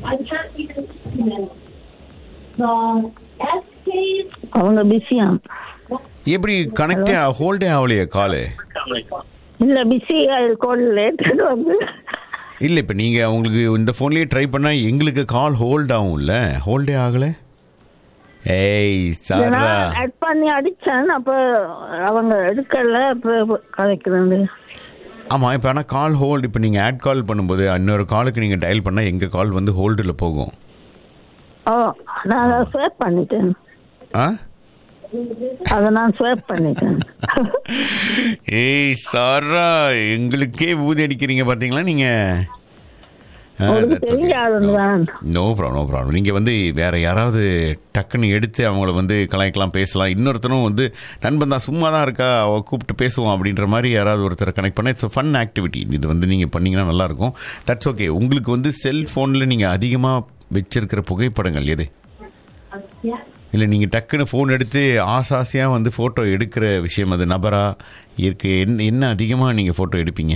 அவங்க பிஸியா எப்படி கனெக்டே ஹோல்டே ஆகலையே காலு இல்ல பிஸியா கால் லேட் வந்து இல்லை இப்போ நீங்கள் உங்களுக்கு இந்த ஃபோன்லேயே ட்ரை பண்ணால் எங்களுக்கு கால் ஹோல்ட் ஆகும்ல ஹோல்டே ஆகலை ஏய் சாரா ஆட் பண்ணி அடிச்சேன் அப்ப அவங்க எடுக்கல அப்ப கதைக்கிறது ஆமாம் இப்போ ஆனால் கால் ஹோல்டு இப்போ நீங்கள் ஆட் கால் பண்ணும்போது இன்னொரு காலுக்கு நீங்கள் டயல் பண்ணால் எங்கள் கால் வந்து ஹோல்டில் போகும் ஓ நான் அதை ஸ்வேப் பண்ணிட்டேன் ஆ அதை நான் ஸ்வேப் பண்ணிட்டேன் ஏய் சாரா எங்களுக்கே ஊதி அடிக்கிறீங்க பார்த்தீங்களா நீங்கள் உங்களுக்கு தெரிஞ்ச ஆள் தான் நோ ப்ராப்ளம் நோ ப்ராப்ளம் நீங்கள் வந்து வேற யாராவது டக்குன்னு எடுத்து அவங்கள வந்து கலாய்க்கலாம் பேசலாம் இன்னொருத்தரும் வந்து நண்பன் தான் சும்மா தான் இருக்கா அவ கூப்பிட்டு பேசுவோம் அப்படின்ற மாதிரி யாராவது ஒருத்தரை கனெக்ட் பண்ண இட்ஸ் ஃபன் ஆக்டிவிட்டி இது வந்து நீங்கள் பண்ணீங்கன்னா நல்லாயிருக்கும் தட்ஸ் ஓகே உங்களுக்கு வந்து செல்ஃபோனில் நீங்கள் அதிகமாக வச்சிருக்கிற புகைப்படங்கள் எது இல்லை நீங்கள் டக்குன்னு ஃபோன் எடுத்து ஆசாசியாக வந்து ஃபோட்டோ எடுக்கிற விஷயம் அது நபரா இருக்கு என்ன என்ன அதிகமாக நீங்கள் ஃபோட்டோ எடுப்பீங்க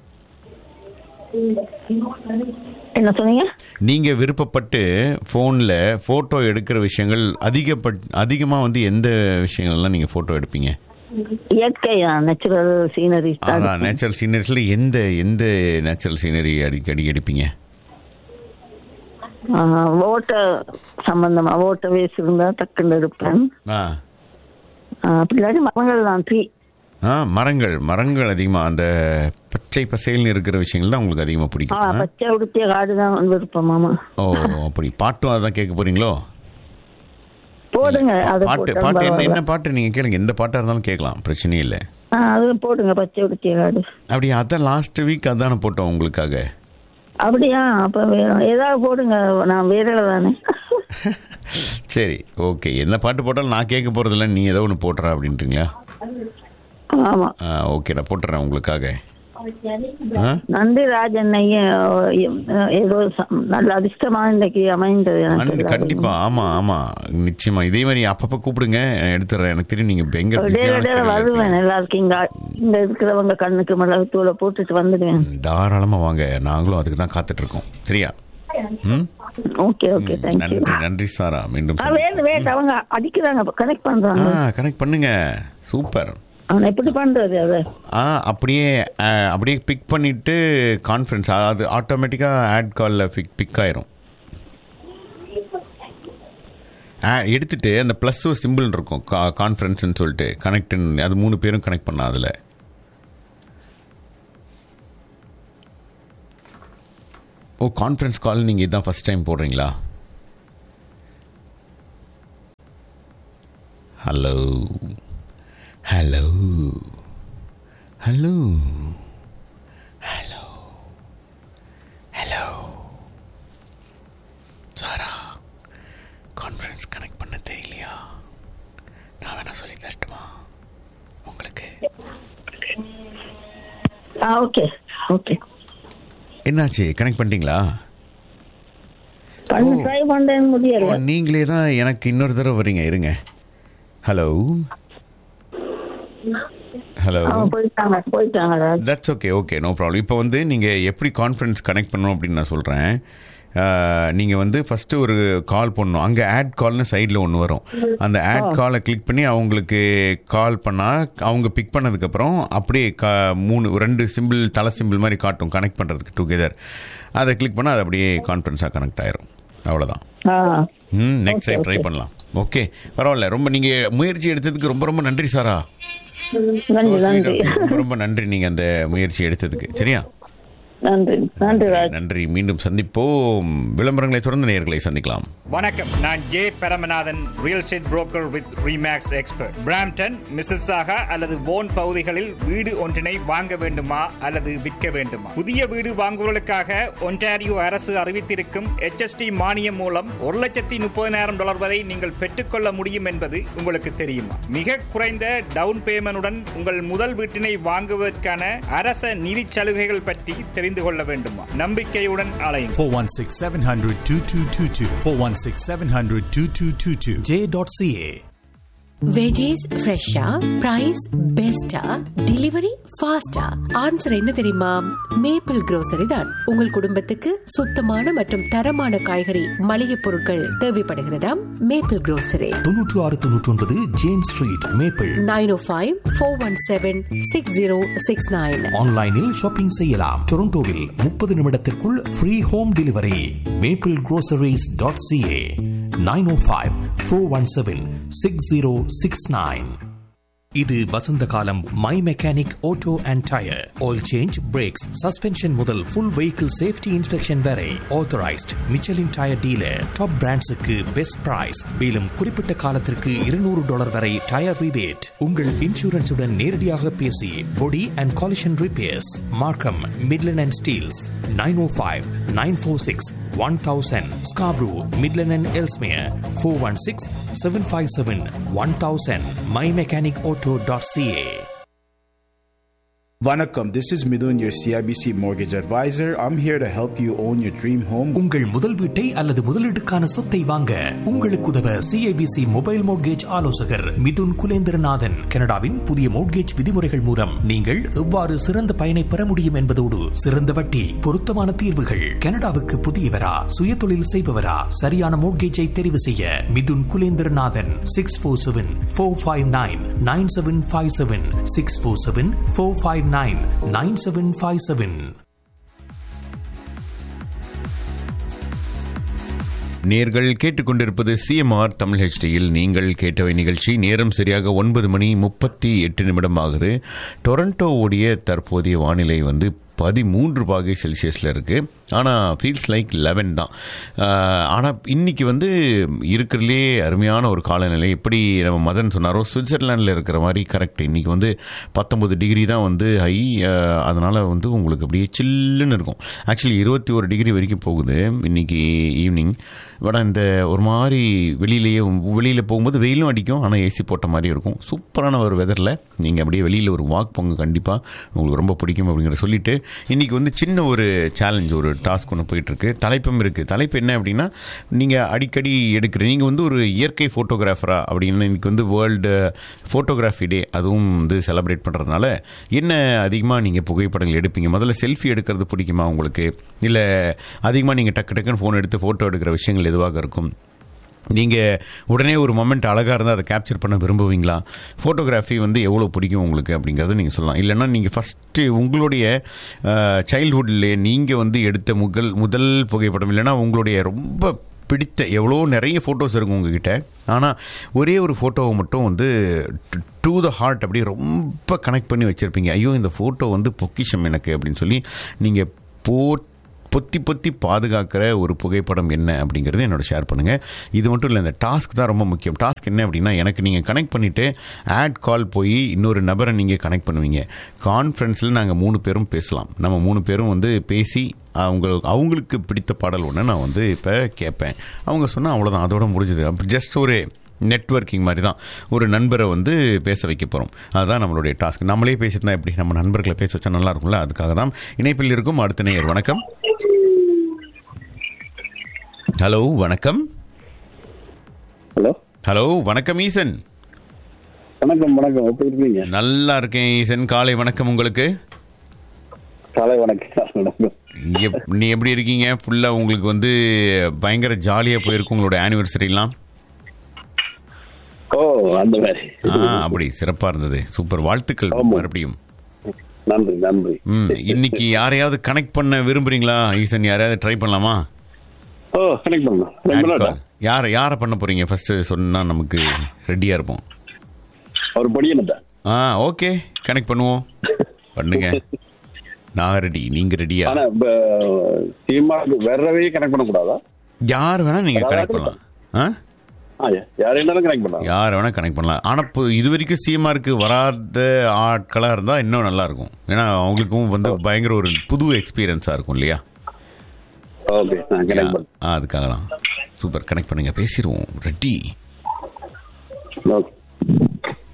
என்ன சொன்னீங்க நீங்கள் விருப்பப்பட்டு ஃபோனில் ஃபோட்டோ எடுக்கிற விஷயங்கள் அதிகப்பட் அதிகமாக வந்து எந்த விஷயங்கள்லாம் நீங்கள் ஃபோட்டோ எடுப்பீங்க இயற்கையா நேச்சுரல் சீனரி அதான் நேச்சுரல் சீனரிஸில் எந்த எந்த நேச்சுரல் சீனரி அடிக்கடி எடுப்பீங்க ஓட்ட சம்பந்தமா ஓட்ட வேஸ் இருந்தா டக்குன்னு எடுப்பேன் ஆ ஆ, அப்படி இல்லாட்டி மரங்கள் தான் ட்ரீ ஆ மரங்கள் மரங்கள் அதிகமாக அந்த பச்சை பசேல்னு இருக்கிற விஷயங்கள் தான் உங்களுக்கு அதிகமாக ஆ பிடிக்கும் ஆ? பச்சை உடுத்திய காடு தான் விருப்பம் மாமா ஓ அப்படி பாட்டும் அதான் கேட்க போறீங்களோ போடுங்க அது பாட்டு போட்டா பாட்டு என்ன பரவாயில்ல. என்ன பாட்டு நீங்கள் கேளுங்க எந்த பாட்டாக இருந்தாலும் கேட்கலாம் பிரச்சனையே இல்லை ஆ அது போடுங்க பச்சை உடுத்திய காடு அப்படி அதான் லாஸ்ட் வீக் அதானே போட்டோம் உங்களுக்காக அப்படியா அப்ப வே- ஏதாவது போடுங்க நான் வேறல தானே சரி ஓகே என்ன பாட்டு போட்டாலும் நான் கேட்க போகிறதில்ல நீ ஏதோ ஒன்று போட்டுற அப்படின்றீங்களா ஆமா ஆ ஓகே நான் போட்டுறேன் உங்களுக்காக ஆ நன்றி ராஜன் ஐயா ஏதோ ச- நல்ல அதிர்ஷ்டமா இன்னைக்கு அமைந்தது எனக்கு அண்ட் எல்லாரும். கண்டிப்பா ஆமா ஆமா நிச்சயமா இதே மாதிரி அப்பப்ப கூப்பிடுங்க நான் எடுத்துறேன் எனக்கு தெரியும் நீங்க எங்க டேல பிஸியான டேல schedule வருவேன் இருப்பீங்க. எல்லாருக்கும் இங்க இங்க இருக்கிறவங்க கண்ணுக்கு மிளகு தூளை போட்டுட்டு வந்துடுவேன் தாராளமா வாங்க நாங்களும் அதுக்கு தான் காத்துட்டு இருக்கோம் சரியா ம் ஓகே ஓகே தேங்க்யூ நன்றி நன்றி சாரா மீண்டும் ஆ வேணும் வேணும் அவங்க அடிக்கிறாங்க கனெக்ட் பண்றாங்க கனெக்ட் பண்ணுங்க சூப்பர் அவன் எப்படி பண்றது அதை ஆ அப்படியே ஆ, அப்படியே பிக் பண்ணிட்டு கான்ஃபரன்ஸ் அது ஆட்டோமேட்டிக்காக ஆட் காலில் பிக் பிக் ஆயிரும் ஆ, எடுத்துட்டு அந்த ப்ளஸ் ஒரு சிம்பிள் இருக்கும் கான்ஃபரன்ஸ்னு சொல்லிட்டு கனெக்ட் அது மூணு பேரும் கனெக்ட் பண்ணலாம் அதில் ஓ கான்ஃபரன்ஸ் கால் நீங்கள் இதான் ஃபர்ஸ்ட் டைம் போடுறீங்களா hello hello hello hello hello சாரா கான்ஃபரன்ஸ் கனெக்ட் பண்ண தெரியலையா நான் வேணா சொல்லி தரட்டுமா உங்களுக்கு ஆ ஓகே ஓகே என்னாச்சு கனெக்ட் பண்ணிட்டீங்களா பண்ணு ஓ. ட்ரை பண்றேன்னு முடியல ஓ, நீங்களே தான் எனக்கு இன்னொரு தடவை வரீங்க இருங்க ஹலோ ஹலோ அவங்க போயிட்டாங்க போயிட்டாங்க Raj. That's okay okay no problem இப்போ வந்து நீங்கள் எப்படி கான்ஃபரன்ஸ் கனெக்ட் பண்ணணும் அப்படின்னு நான் சொல்கிறேன் நீங்கள் வந்து ஃபஸ்ட்டு ஒரு கால் பண்ணணும் அங்கே ஆட் கால்னு சைடில் ஒன்று வரும் அந்த ஆட் காலை கிளிக் பண்ணி அவங்களுக்கு கால் பண்ணால் அவங்க பிக் பண்ணதுக்கப்புறம் அப்படியே கா மூணு ரெண்டு சிம்பிள் தலை சிம்பிள் மாதிரி காட்டும் கனெக்ட் பண்ணுறதுக்கு டுகெதர் அதை கிளிக் பண்ணால் அது அப்படியே கான்ஃபரன்ஸாக கனெக்ட் ஆயிரும் அவ்வளோதான் ஆ ம் next Okay, time try okay. பண்ணலாம் ஓகே பரவாயில்ல ரொம்ப நீங்கள் முயற்சி எடுத்ததுக்கு ரொம்ப ரொம்ப நன்றி சாரா நன்றி நன்றி ரொம்ப ரொம்ப நன்றி நீங்கள் அந்த முயற்சி எடுத்ததுக்கு சரியா நன்றி நன்றி ராஜ் நன்றி மீண்டும் சந்திப்போம் விளம்பரங்களை தொடர்ந்து நேர்களை சந்திக்கலாம் வணக்கம் நான் J Paramanathan real estate broker with Remax expert Brampton Mississauga அல்லது போன் பகுதிகளில் வீடு ஒன்றினை வாங்க வேண்டுமா அல்லது விற்க வேண்டுமா புதிய வீடு வாங்குவதற்காக ஒன்டாரியோ அரசு அறிவித்திருக்கும் HST மானியம் மூலம் ஒரு லட்சத்தி முப்பதினாயிரம் டாலர் வரை நீங்கள் பெற்றுக்கொள்ள முடியும் என்பது உங்களுக்கு தெரியுமா மிக குறைந்த டவுன் பேமெண்டுடன் உங்கள் முதல் வீட்டினை வாங்குவதற்கான அரச நிதி சலுகைகள் பற்றி தெரிந்து கொள்ள வேண்டுமா நம்பிக்கையுடன் அலையும் 416 700 2222. 416 700 2222. J.ca. வெஜிஸ் ஃப்ரெஷ்ஷா பிரைஸ் பெஸ்டா டெலிவரி ஃபாஸ்டா ஆன்சர் என்ன தெரியுமா மேப்பிள் grocery தான் உங்கள் குடும்பத்துக்கு சுத்தமான மற்றும் தரமான காய்கறி மளிகை பொருட்கள் தேவைப்படுகிறதா மேப்பிள் grocery தொன்னூற்று ஆறு தொன்னூற்றி ஒன்பது James street Maple nine O five four one seven six zero six nine ஆன்லைனில் ஷாப்பிங் செய்யலாம் டொரண்டோவில் முப்பது நிமிடத்திற்குள் free home delivery Maple groceries.ca dot CA nine O five four one seven six zero six nine இது வசந்த காலம் my mechanic auto and tyre oil change brakes suspension முதல் full vehicle safety inspection வரை authorised Michelin tyre dealer top பிராண்ட்ஸுக்கு best price மேலும் குறிப்பிட்ட காலத்திற்கு இருநூறு டாலர் வரை டயர் ரிபேட் உங்கள் இன்சூரன்ஸுடன் நேரடியாக பேசி body and collision repairs Markham Midland and Steeles nine O five nine four six one thousand Scarborough Midland and Ellesmere four one six seven five seven one thousand my mechanic auto dot CA Vanakkam, this is Midun, your CIBC mortgage advisor. I'm here to help you own your dream home. உங்கள் முதல் வீட்டை அல்லது முதலீட்டுக்கான சொத்தை வாங்க உங்களுக்கு உதவ CIBC mobile mortgage ஆலோசகர் மிதுன் குலேந்திரநாதன் கனடாவின் புதிய மோட்கேஜ் விதிமுறைகள் மூலம் நீங்கள் எவ்வாறு சிறந்த பயனை பெற முடியும் என்பதோடு சிறந்த வட்டி பொருத்தமான தீர்வுகள் கனடாவுக்கு புதியவரா சுய தொழில் செய்பவரா சரியான மோட்கேஜை தெரிவு செய்ய Mithun Kulendranathan six four seven four five nine nine seven five seven six four seven four five nine nine seven five seven நேர்கள் கேட்டுக்கொண்டிருப்பது சிஎம்ஆர் தமிழ் ஹெச்டியில் நீங்கள் கேட்டவை நிகழ்ச்சி நேரம் சரியாக ஒன்பது மணி முப்பத்தி எட்டு நிமிடம் ஆகுது டொரண்டோவுடைய தற்போதைய வானிலை வந்து பதிமூன்று பாகை செல்சியஸில் இருக்குது ஆனால் ஃபீல்ஸ் லைக் லெவன் தான் ஆனால் இன்னைக்கு வந்து இருக்கிறதுலே அருமையான ஒரு காலநிலை எப்படி நம்ம மதன் சொன்னாரோ சுவிட்சர்லாண்டில் இருக்கிற மாதிரி கரெக்ட் இன்னைக்கு வந்து பத்தொம்பது டிகிரி தான் வந்து ஹை அதனால் வந்து உங்களுக்கு அப்படியே சில்லுன்னு இருக்கும் ஆக்சுவலி இருபத்தி ஒரு டிகிரி வரைக்கும் போகுது இன்னைக்கு ஈவினிங் பட் இந்த ஒரு மாதிரி வெளியிலேயே வெளியில் போகும்போது வெயிலும் அடிக்கும் ஆனால் ஏசி போட்ட மாதிரி இருக்கும் சூப்பரான ஒரு வெதரில் நீங்கள் அப்படியே வெளியில் ஒரு வாக் போங்க கண்டிப்பாக உங்களுக்கு ரொம்ப பிடிக்கும் அப்படிங்கிற சொல்லிட்டு இன்றைக்கி வந்து சின்ன ஒரு சேலஞ்ச் ஒரு டாஸ்க் ஒன்று போயிட்டுருக்கு தலைப்பும் இருக்குது தலைப்பு என்ன அப்படின்னா நீங்கள் அடிக்கடி எடுக்கிற நீங்கள் வந்து ஒரு இயற்கை ஃபோட்டோகிராஃபரா அப்படின்னு இன்னைக்கு வந்து வேர்ல்டு ஃபோட்டோகிராஃபி டே அதுவும் வந்து செலிப்ரேட் பண்ணுறதுனால என்ன அதிகமாக நீங்கள் புகைப்படங்கள் எடுப்பீங்க முதல்ல செல்ஃபி எடுக்கிறது பிடிக்குமா உங்களுக்கு இல்லை அதிகமாக நீங்கள் டக்கு டக்குன்னு ஃபோன் எடுத்து ஃபோட்டோ எடுக்கிற விஷயங்கள் எதுவாக இருக்கும் நீங்கள் உடனே ஒரு மொமெண்ட் அழகாக இருந்தால் அதை கேப்சர் பண்ண விரும்புவீங்களா ஃபோட்டோகிராஃபி வந்து எவ்வளோ பிடிக்கும் உங்களுக்கு அப்படிங்கிறத நீங்கள் சொல்லலாம் இல்லைன்னா நீங்கள் ஃபஸ்ட்டு உங்களுடைய சைல்ட்ஹுட்லேயே நீங்கள் வந்து எடுத்த முதல் முதல் புகைப்படம் இல்லைன்னா உங்களுடைய ரொம்ப பிடித்த எவ்வளோ நிறைய ஃபோட்டோஸ் இருக்கும் உங்ககிட்ட ஆனால் ஒரே ஒரு ஃபோட்டோவை மட்டும் வந்து டு த ஹார்ட் அப்படியே ரொம்ப கனெக்ட் பண்ணி வச்சுருப்பீங்க ஐயோ இந்த ஃபோட்டோ வந்து பொக்கிஷம் எனக்கு அப்படின்னு சொல்லி நீங்கள் போட் பொத்தி பொத்தி பாதுகாக்கிற ஒரு புகைப்படம் என்ன அப்படிங்கிறது என்னோட ஷேர் பண்ணுங்கள் இது மட்டும் இல்லை இந்த டாஸ்க் தான் ரொம்ப முக்கியம் டாஸ்க் என்ன அப்படின்னா எனக்கு நீங்கள் கனெக்ட் பண்ணிவிட்டு ஆட் கால் போய் இன்னொரு நபரை நீங்கள் கனெக்ட் பண்ணுவீங்க கான்ஃபரன்ஸில் நாங்கள் மூணு பேரும் பேசலாம் நம்ம மூணு பேரும் வந்து பேசி அவங்க அவங்களுக்கு பிடித்த பாடல் ஒன்று நான் வந்து இப்போ கேட்பேன் அவங்க சொன்னால் அவ்வளோதான் அதோட முடிஞ்சது அப்போ ஜஸ்ட் ஒரு நெட்ஒர்க்கிங் மாதிரி தான் ஒரு நண்பரை வந்து பேச வைக்க போகிறோம் அதுதான் நம்மளுடைய டாஸ்க் நம்மளே பேசிட்டு எப்படி நம்ம நண்பர்களை பேச வச்சா நல்லா இருக்கும்ல அதுக்காக தான் இணைப்பில் இருக்கும் அடுத்த நேயர் வணக்கம் ஹலோ வணக்கம் ஹலோ ஹலோ வணக்கம் ஈசன் வணக்கம் வணக்கம் எப்படி இருக்கீங்க நல்லா இருக்கேன் ஈசன் காலை வணக்கம் உங்களுக்கு காலை வணக்கம் வணக்கம் எப்- நீ எப்படி இருக்கீங்க ஃபுல்லாக உங்களுக்கு வந்து பயங்கர ஜாலியாக போயிருக்கும் உங்களோட ஆனிவர்சரிலாம் ஓ அந்த மாதிரி ஆ அப்படி சிறப்பாக இருந்தது சூப்பர் வாழ்த்துக்கள் ஆமா. மறுபடியும் நன்றி நன்றி ம் இன்னைக்கு யாரையாவது கனெக்ட் பண்ண விரும்புறீங்களா ஈசன் யாரையாவது ட்ரை பண்ணலாமா ஓ கனெக்ட் பண்ணலாம் Connect பண்ணட்டா? யாரை யாரை பண்ண போறீங்க ஃபர்ஸ்ட் சொன்னா நமக்கு ரெடியா இருப்போம் அவர் படிக்கணுட்டா ஆ ஓகே கனெக்ட் பண்ணுவோம் பண்ணுங்க நான் ரெடி நீங்க ரெடியா ஆனா இப்ப சீமாக்கு வேறவே கனெக்ட் பண்ணக்கூடாதா யார் வேணா நீங்க கனெக்ட் பண்ணலாம் ஆ ஆ யார் இருந்தாலும் கனெக்ட் பண்ணலாம் யார் வேணா கனெக்ட் பண்ணலாம் ஆனா இப்போ இது வரைக்கும் சிஎம்ஆருக்கு வராத ஆட்களா இருந்தா இன்னும் நல்லா இருக்கும் ஏன்னா அவங்களுக்கும் வந்து பயங்கர ஒரு புது எக்ஸ்பீரியன்ஸா இருக்கும் இல்லையா ஓகே நான் கனெக்ட் பண்ணேன் ஆ, அதுக்காக தான் சூப்பர் கனெக்ட் பண்ணுங்க பேசிடுவோம் ரெடி ஓகே